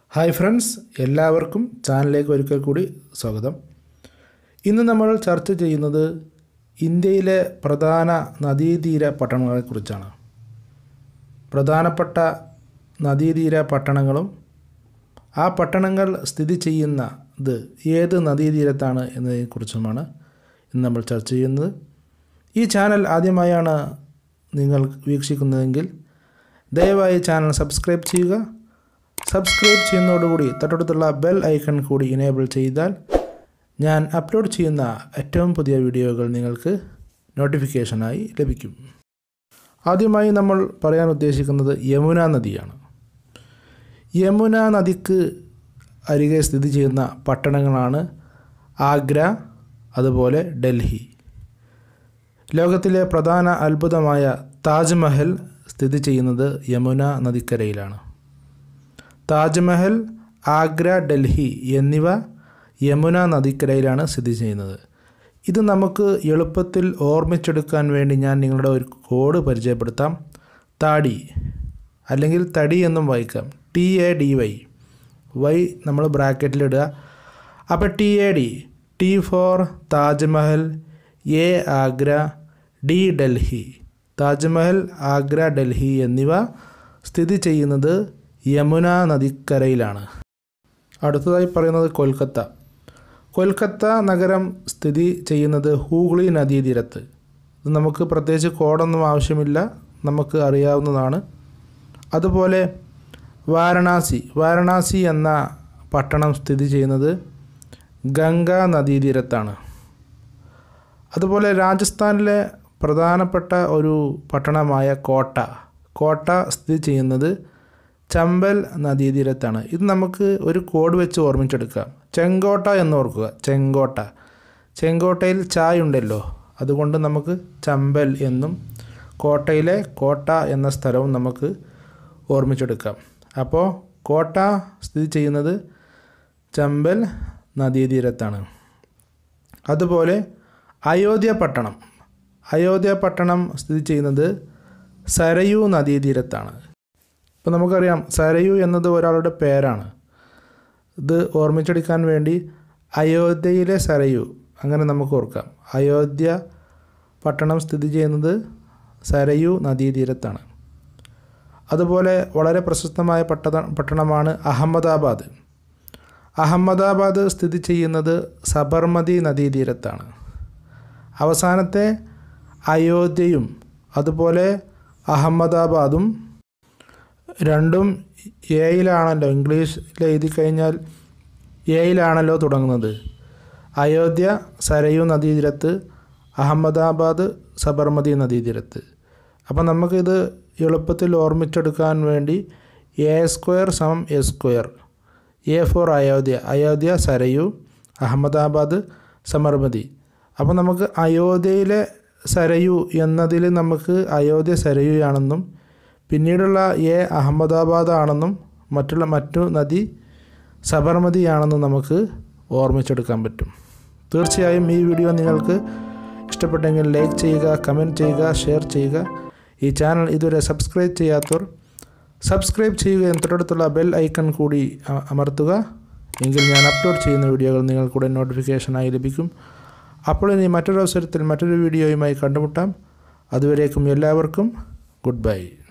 hi friends എല്ലാവർക്കും ചാനലിലേക്ക് ഒരിക്കൽ കൂടി സ്വാഗതം ഇന്ന് നമ്മൾ ചർച്ച ചെയ്യുന്നത് ഇന്ത്യയിലെ പ്രധാന നദീതീര പട്ടണങ്ങളെക്കുറിച്ചാണ് പ്രധാനപ്പെട്ട നദീതീര പട്ടണങ്ങളും ആ പട്ടണങ്ങൾ സ്ഥിതി ചെയ്യുന്നത് ഏത് നദീതീരത്താണ് എന്നതിനെക്കുറിച്ചുമാണ് ഇന്ന് നമ്മൾ ചർച്ച ചെയ്യുന്നത് ഈ ചാനൽ ആദ്യമായാണ് നിങ്ങൾ വീക്ഷിക്കുന്നതെങ്കിൽ ദയവായി ചാനൽ സബ്സ്ക്രൈബ് ചെയ്യുക സബ്സ്ക്രൈബ് ചെയ്യുന്നതോടുകൂടി തൊട്ടടുത്തുള്ള ബെൽ ഐക്കൺ കൂടി ഇനേബിൾ ചെയ്താൽ ഞാൻ അപ്ലോഡ് ചെയ്യുന്ന ഏറ്റവും പുതിയ വീഡിയോകൾ നിങ്ങൾക്ക് നോട്ടിഫിക്കേഷനായി ലഭിക്കും ആദ്യമായി നമ്മൾ പറയാൻ ഉദ്ദേശിക്കുന്നത് യമുന നദിയാണ് യമുന നദിക്ക് അരികെ സ്ഥിതി ചെയ്യുന്ന പട്ടണങ്ങളാണ് ആഗ്ര അതുപോലെ ഡൽഹി ലോകത്തിലെ പ്രധാന അത്ഭുതമായ താജ്മഹൽ സ്ഥിതി ചെയ്യുന്നത് യമുന നദിക്കരയിലാണ് താജ്മഹൽ ആഗ്ര ഡൽഹി എന്നിവ യമുന നദിക്കരയിലാണ് സ്ഥിതി ചെയ്യുന്നത് ഇത് നമുക്ക് എളുപ്പത്തിൽ ഓർമ്മിച്ചെടുക്കാൻ വേണ്ടി ഞാൻ നിങ്ങളുടെ ഒരു കോഡ് പരിചയപ്പെടുത്താം താടി അല്ലെങ്കിൽ തടി എന്നും വായിക്കാം T A D Y Y നമ്മൾ ബ്രാക്കറ്റിലിടുക അപ്പോൾ T A D T for Taj Mahal A Agra D Delhi Taj Mahal Agra Delhi എന്നിവ സ്ഥിതി ചെയ്യുന്നത് യമുന നദിക്കരയിലാണ് അടുത്തതായി പറയുന്നത് കൊൽക്കത്ത കൊൽക്കത്ത നഗരം സ്ഥിതി ചെയ്യുന്നത് ഹൂഗ്ലി നദീതീരത്ത് ഇത് നമുക്ക് പ്രത്യേകിച്ച് കോഡൊന്നും ആവശ്യമില്ല നമുക്ക് അറിയാവുന്നതാണ് അതുപോലെ വാരണാസി വാരണാസി എന്ന പട്ടണം സ്ഥിതി ചെയ്യുന്നത് ഗംഗാ നദീതീരത്താണ് അതുപോലെ രാജസ്ഥാനിലെ പ്രധാനപ്പെട്ട ഒരു പട്ടണമായ കോട്ട കോട്ട സ്ഥിതി ചെയ്യുന്നത് ചമ്പൽ നദീതീരത്താണ് ഇത് നമുക്ക് ഒരു കോഡ് വെച്ച് ഓർമ്മിച്ചെടുക്കാം ചെങ്കോട്ട എന്ന് ഓർക്കുക ചെങ്കോട്ട ചെങ്കോട്ടയിൽ ചായ ഉണ്ടല്ലോ അതുകൊണ്ട് നമുക്ക് ചമ്പൽ എന്നും കോട്ടയിലെ കോട്ട എന്ന സ്ഥലവും നമുക്ക് ഓർമ്മിച്ചെടുക്കാം അപ്പോൾ കോട്ട സ്ഥിതി ചെയ്യുന്നത് ചമ്പൽ നദീതീരത്താണ് അതുപോലെ അയോധ്യ പട്ടണം അയോധ്യ പട്ടണം സ്ഥിതി ചെയ്യുന്നത് സരയൂ നദീതീരത്താണ് ഇപ്പോൾ നമുക്കറിയാം സരയു എന്നത് ഒരാളുടെ പേരാണ് ഇത് ഓർമ്മിച്ചെടുക്കാൻ വേണ്ടി അയോധ്യയിലെ സരയു അങ്ങനെ നമുക്ക് ഓർക്കാം അയോധ്യ പട്ടണം സ്ഥിതി ചെയ്യുന്നത് സരയു നദീതീരത്താണ് അതുപോലെ വളരെ പ്രശസ്തമായ പട്ടണ പട്ടണമാണ് അഹമ്മദാബാദ് അഹമ്മദാബാദ് സ്ഥിതി ചെയ്യുന്നത് സബർമതി നദീതീരത്താണ് അവസാനത്തെ അയോധ്യയും അതുപോലെ അഹമ്മദാബാദും രണ്ടും എയിലാണല്ലോ ഇംഗ്ലീഷിൽ എഴുതി കഴിഞ്ഞാൽ എയിലാണല്ലോ തുടങ്ങുന്നത് അയോധ്യ സരയു നദീതീരത്ത് അഹമ്മദാബാദ് സബർമതി നദീതീരത്ത് അപ്പം നമുക്കിത് എളുപ്പത്തിൽ ഓർമ്മിച്ചെടുക്കാൻ വേണ്ടി എ സ്ക്വയർ സമം A square A for Ayodhya Ayodhya Sarayu Ahmedabad Sabarmati അപ്പോൾ നമുക്ക് അയോധ്യയിലെ സരയു എന്നതിൽ നമുക്ക് അയോധ്യ സരയുയാണെന്നും പിന്നീടുള്ള എ അഹമ്മദാബാദ് ആണെന്നും മറ്റുള്ള മറ്റു നദി സബർമതിയാണെന്നും നമുക്ക് ഓർമ്മിച്ചെടുക്കാൻ പറ്റും തീർച്ചയായും ഈ വീഡിയോ നിങ്ങൾക്ക് ഇഷ്ടപ്പെട്ടെങ്കിൽ ലൈക്ക് ചെയ്യുക കമൻറ്റ് ചെയ്യുക ഷെയർ ചെയ്യുക ഈ ചാനൽ ഇതുവരെ സബ്സ്ക്രൈബ് ചെയ്യാത്തവർ സബ്സ്ക്രൈബ് ചെയ്യുകയും തൊട്ടടുത്തുള്ള ബെൽ ഐക്കൺ കൂടി അമർത്തുക എങ്കിൽ ഞാൻ അപ്ലോഡ് ചെയ്യുന്ന വീഡിയോകൾ നിങ്ങൾക്കൂടെ നോട്ടിഫിക്കേഷനായി ലഭിക്കും അപ്പോൾ ഇനി മറ്റൊരു അവസരത്തിൽ മറ്റൊരു വീഡിയോയുമായി കണ്ടുമുട്ടാം അതുവരേക്കും എല്ലാവർക്കും ഗുഡ് ബൈ